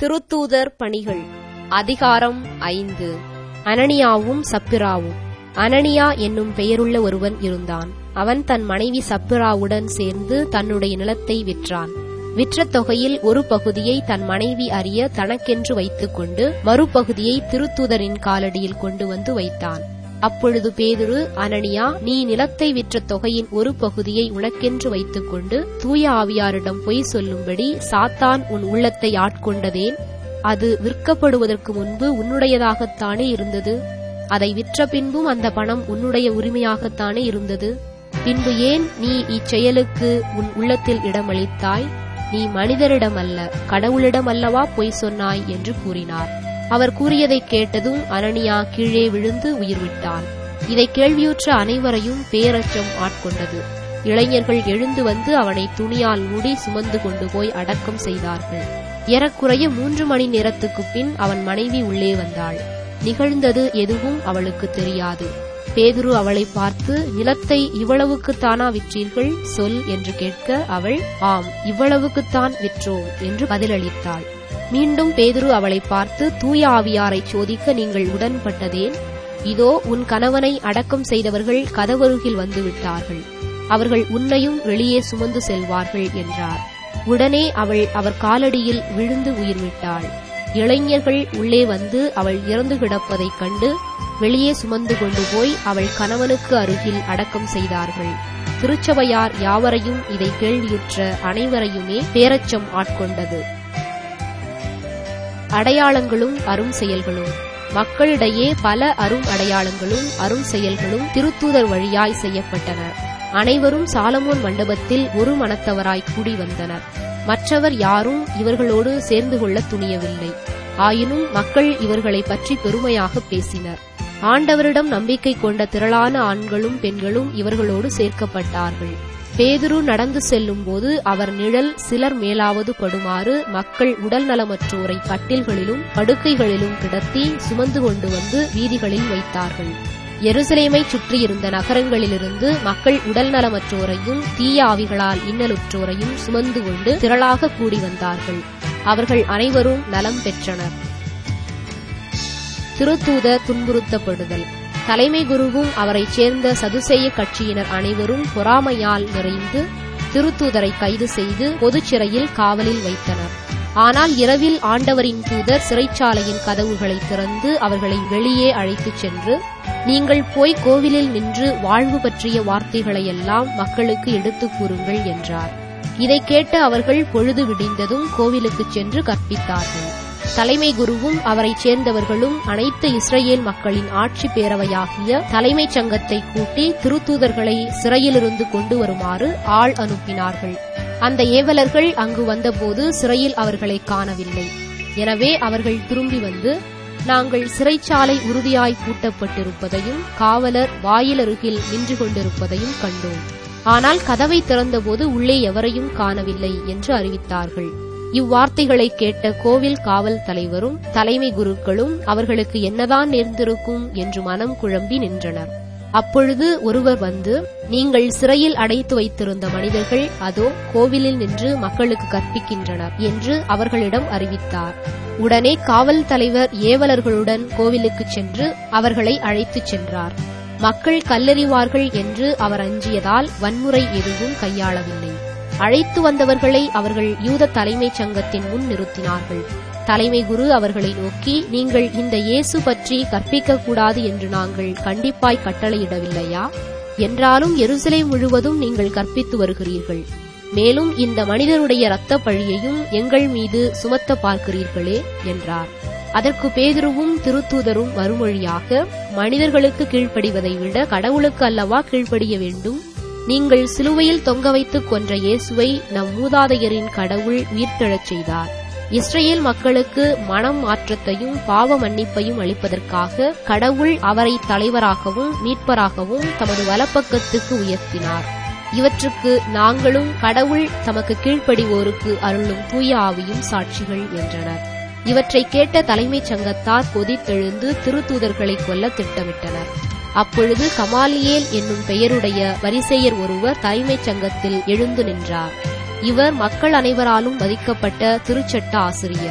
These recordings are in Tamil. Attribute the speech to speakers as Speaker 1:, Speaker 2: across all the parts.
Speaker 1: திருத்தூதர் பணிகள் அதிகாரம் ஐந்து அனனியாவும் சப்பிராவும் அனனியா என்னும் பெயருள்ள ஒருவன் இருந்தான் அவன் தன் மனைவி சப்பிராவுடன் சேர்ந்து தன்னுடைய நிலத்தை விற்றான் விற்ற தொகையில் ஒரு பகுதியை தன் மனைவி அறிய தனக்கென்று வைத்துக் கொண்டு மறுபகுதியை திருத்தூதரின் காலடியில் கொண்டு வந்து வைத்தான் அப்பொழுது பேதுரு அனனியா நீ நிலத்தை விற்ற தொகையின் ஒரு பகுதியை உனக்கென்று வைத்துக் கொண்டு தூய ஆவியாரிடம் பொய் சொல்லும்படி சாத்தான் உன் உள்ளத்தை ஆட்கொண்டதேன் அது விற்கப்படுவதற்கு முன்பு உன்னுடையதாகத்தானே இருந்தது அதை விற்ற பின்பும் அந்த பணம் உன்னுடைய உரிமையாகத்தானே இருந்தது பின்பு ஏன் நீ இச்செயலுக்கு உன் உள்ளத்தில் இடமளித்தாய் நீ மனிதரிடம் அல்ல கடவுளிடம் அல்லவா பொய் சொன்னாய் என்று கூறினார் அவர் கூறியதை கேட்டதும் அனனியா கீழே விழுந்து உயிர் விட்டான் இதை கேள்வியுற்ற அனைவரையும் பேரச்சம் ஆட்கொண்டது இளைஞர்கள் எழுந்து வந்து அவனை துணியால் மூடி சுமந்து கொண்டு போய் அடக்கம் செய்தார்கள் ஏறக்குறைய மூன்று மணி நேரத்துக்குப் பின் அவன் மனைவி உள்ளே வந்தாள் நிகழ்ந்தது எதுவும் அவளுக்கு தெரியாது பேதுரு அவளை பார்த்து நிலத்தை இவ்வளவுக்குத்தானா விற்றீர்கள் சொல் என்று கேட்க அவள் ஆம் இவ்வளவுக்குத்தான் விற்றோம் என்று பதிலளித்தாள் மீண்டும் பேதுரு அவளை பார்த்து தூய ஆவியாரை சோதிக்க நீங்கள் உடன்பட்டதேன் இதோ உன் கணவனை அடக்கம் செய்தவர்கள் கதவருகில் வந்து விட்டார்கள் அவர்கள் உன்னையும் வெளியே சுமந்து செல்வார்கள் என்றார் உடனே அவள் அவர் காலடியில் விழுந்து உயிர் விட்டாள் இளைஞர்கள் உள்ளே வந்து அவள் இறந்து கிடப்பதைக் கண்டு வெளியே சுமந்து கொண்டு போய் அவள் கணவனுக்கு அருகில் அடக்கம் செய்தார்கள் திருச்சபையார் யாவரையும் இதை கேள்வியுற்ற அனைவரையுமே பேரச்சம் ஆட்கொண்டது அடையாளங்களும் அரும் செயல்களும் மக்களிடையே பல அரும் அடையாளங்களும் அரும் செயல்களும் திருத்தூதர் வழியாய் செய்யப்பட்டன அனைவரும் சாலமோன் மண்டபத்தில் ஒரு மனத்தவராய் கூடி வந்தனர் மற்றவர் யாரும் இவர்களோடு சேர்ந்து கொள்ள துணியவில்லை ஆயினும் மக்கள் இவர்களை பற்றி பெருமையாக பேசினர் ஆண்டவரிடம் நம்பிக்கை கொண்ட திரளான ஆண்களும் பெண்களும் இவர்களோடு சேர்க்கப்பட்டார்கள் பேதுரு நடந்து செல்லும் போது அவர் நிழல் சிலர் மேலாவது படுமாறு மக்கள் உடல் நலமற்றோரை கட்டில்களிலும் படுக்கைகளிலும் கிடத்தி சுமந்து கொண்டு வந்து வீதிகளில் வைத்தார்கள் எருசலேமை சுற்றியிருந்த நகரங்களிலிருந்து மக்கள் உடல் நலமற்றோரையும் தீய ஆவிகளால் இன்னலுற்றோரையும் சுமந்து கொண்டு திரளாக கூடி வந்தார்கள் அவர்கள் அனைவரும் நலம் பெற்றனர் திருத்தூத துன்புறுத்தப்படுதல் தலைமை குருவும் அவரைச் சேர்ந்த சதுசேய கட்சியினர் அனைவரும் பொறாமையால் நிறைந்து திருத்தூதரை கைது செய்து பொதுச் சிறையில் காவலில் வைத்தனர் ஆனால் இரவில் ஆண்டவரின் தூதர் சிறைச்சாலையின் கதவுகளை திறந்து அவர்களை வெளியே அழைத்துச் சென்று நீங்கள் போய் கோவிலில் நின்று வாழ்வு பற்றிய வார்த்தைகளையெல்லாம் மக்களுக்கு எடுத்துக் கூறுங்கள் என்றார் இதை கேட்ட அவர்கள் பொழுது விடிந்ததும் கோவிலுக்குச் சென்று கற்பித்தார்கள் தலைமை குருவும் அவரைச் சேர்ந்தவர்களும் அனைத்து இஸ்ரேல் மக்களின் ஆட்சி பேரவையாகிய தலைமைச் சங்கத்தை கூட்டி திருத்தூதர்களை சிறையிலிருந்து கொண்டு வருமாறு ஆள் அனுப்பினார்கள் அந்த ஏவலர்கள் அங்கு வந்தபோது சிறையில் அவர்களை காணவில்லை எனவே அவர்கள் திரும்பி வந்து நாங்கள் சிறைச்சாலை உறுதியாய் பூட்டப்பட்டிருப்பதையும் காவலர் வாயிலருகில் நின்று கொண்டிருப்பதையும் கண்டோம் ஆனால் கதவை திறந்தபோது உள்ளே எவரையும் காணவில்லை என்று அறிவித்தார்கள் இவ்வார்த்தைகளை கேட்ட கோவில் காவல் தலைவரும் தலைமை குருக்களும் அவர்களுக்கு என்னதான் நேர்ந்திருக்கும் என்று மனம் குழம்பி நின்றனர் அப்பொழுது ஒருவர் வந்து நீங்கள் சிறையில் அடைத்து வைத்திருந்த மனிதர்கள் அதோ கோவிலில் நின்று மக்களுக்கு கற்பிக்கின்றனர் என்று அவர்களிடம் அறிவித்தார் உடனே காவல் தலைவர் ஏவலர்களுடன் கோவிலுக்கு சென்று அவர்களை அழைத்துச் சென்றார் மக்கள் கல்லறிவார்கள் என்று அவர் அஞ்சியதால் வன்முறை எதுவும் கையாளவில்லை அழைத்து வந்தவர்களை அவர்கள் யூத தலைமைச் சங்கத்தின் முன் நிறுத்தினார்கள் தலைமை குரு அவர்களை நோக்கி நீங்கள் இந்த இயேசு பற்றி கற்பிக்க கூடாது என்று நாங்கள் கண்டிப்பாய் கட்டளையிடவில்லையா என்றாலும் எருசலேம் முழுவதும் நீங்கள் கற்பித்து வருகிறீர்கள் மேலும் இந்த மனிதருடைய இரத்த பழியையும் எங்கள் மீது சுமத்த பார்க்கிறீர்களே என்றார் அதற்கு பேதுருவும் திருத்தூதரும் மறுமொழியாக மனிதர்களுக்கு கீழ்ப்படிவதை விட கடவுளுக்கு அல்லவா கீழ்ப்படிய வேண்டும் நீங்கள் சிலுவையில் தொங்க வைத்துக் கொன்ற இயேசுவை நம் மூதாதையரின் கடவுள் உயிர்த்தெழச் செய்தார் இஸ்ரேல் மக்களுக்கு மனம் மாற்றத்தையும் பாவ மன்னிப்பையும் அளிப்பதற்காக கடவுள் அவரை தலைவராகவும் மீட்பராகவும் தமது வலப்பக்கத்துக்கு உயர்த்தினார் இவற்றுக்கு நாங்களும் கடவுள் தமக்கு கீழ்ப்படிவோருக்கு அருளும் தூய ஆவியும் சாட்சிகள் என்றனர் இவற்றை கேட்ட தலைமைச் சங்கத்தார் கொதித்தெழுந்து திருத்தூதர்களை கொல்ல திட்டமிட்டனர் அப்பொழுது கமாலியேல் என்னும் பெயருடைய வரிசெயர் ஒருவர் தலைமைச் சங்கத்தில் எழுந்து நின்றார் இவர் மக்கள் அனைவராலும் மதிக்கப்பட்ட திருச்சட்ட ஆசிரியர்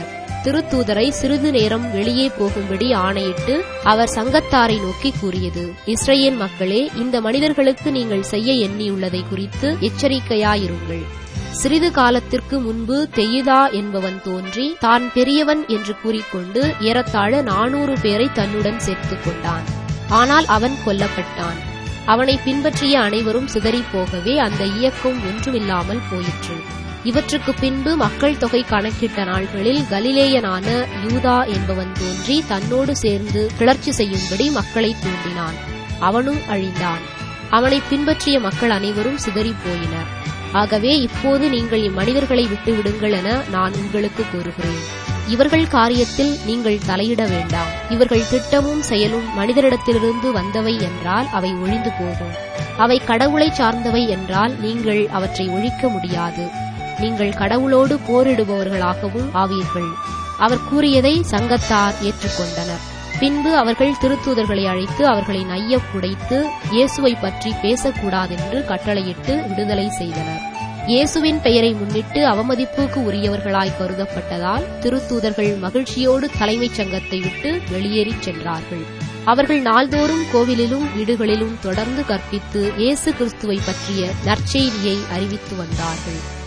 Speaker 1: திருத்தூதரை சிறிது நேரம் வெளியே போகும்படி ஆணையிட்டு அவர் சங்கத்தாரை நோக்கி கூறியது இஸ்ரேல் மக்களே இந்த மனிதர்களுக்கு நீங்கள் செய்ய எண்ணியுள்ளதை குறித்து எச்சரிக்கையாயிருங்கள் சிறிது காலத்திற்கு முன்பு தெயுதா என்பவன் தோன்றி தான் பெரியவன் என்று கூறிக்கொண்டு ஏறத்தாழ நானூறு பேரை தன்னுடன் சேர்த்துக் கொண்டான் ஆனால் அவன் கொல்லப்பட்டான் அவனை பின்பற்றிய அனைவரும் சிதறிப் போகவே அந்த இயக்கம் ஒன்றுமில்லாமல் போயிற்று இவற்றுக்கு பின்பு மக்கள் தொகை கணக்கிட்ட நாள்களில் கலிலேயனான யூதா என்பவன் தோன்றி தன்னோடு சேர்ந்து கிளர்ச்சி செய்யும்படி மக்களை தூண்டினான் அவனும் அழிந்தான் அவனை பின்பற்றிய மக்கள் அனைவரும் சிதறிப் போயினர் ஆகவே இப்போது நீங்கள் இம்மனிதர்களை விட்டு விடுங்கள் என நான் உங்களுக்கு கூறுகிறேன் இவர்கள் காரியத்தில் நீங்கள் தலையிட வேண்டாம் இவர்கள் திட்டமும் செயலும் மனிதரிடத்திலிருந்து வந்தவை என்றால் அவை ஒழிந்து போகும் அவை கடவுளை சார்ந்தவை என்றால் நீங்கள் அவற்றை ஒழிக்க முடியாது நீங்கள் கடவுளோடு போரிடுபவர்களாகவும் ஆவீர்கள் அவர் கூறியதை சங்கத்தார் ஏற்றுக்கொண்டனர் பின்பு அவர்கள் திருத்தூதர்களை அழைத்து அவர்களை நைய புடைத்து இயேசுவை பற்றி பேசக்கூடாதென்று கட்டளையிட்டு விடுதலை செய்தனர் இயேசுவின் பெயரை முன்னிட்டு அவமதிப்புக்கு உரியவர்களாய் கருதப்பட்டதால் திருத்தூதர்கள் மகிழ்ச்சியோடு தலைமைச் சங்கத்தை விட்டு வெளியேறிச் சென்றார்கள் அவர்கள் நாள்தோறும் கோவிலிலும் வீடுகளிலும் தொடர்ந்து கற்பித்து இயேசு கிறிஸ்துவை பற்றிய நற்செய்தியை அறிவித்து வந்தார்கள்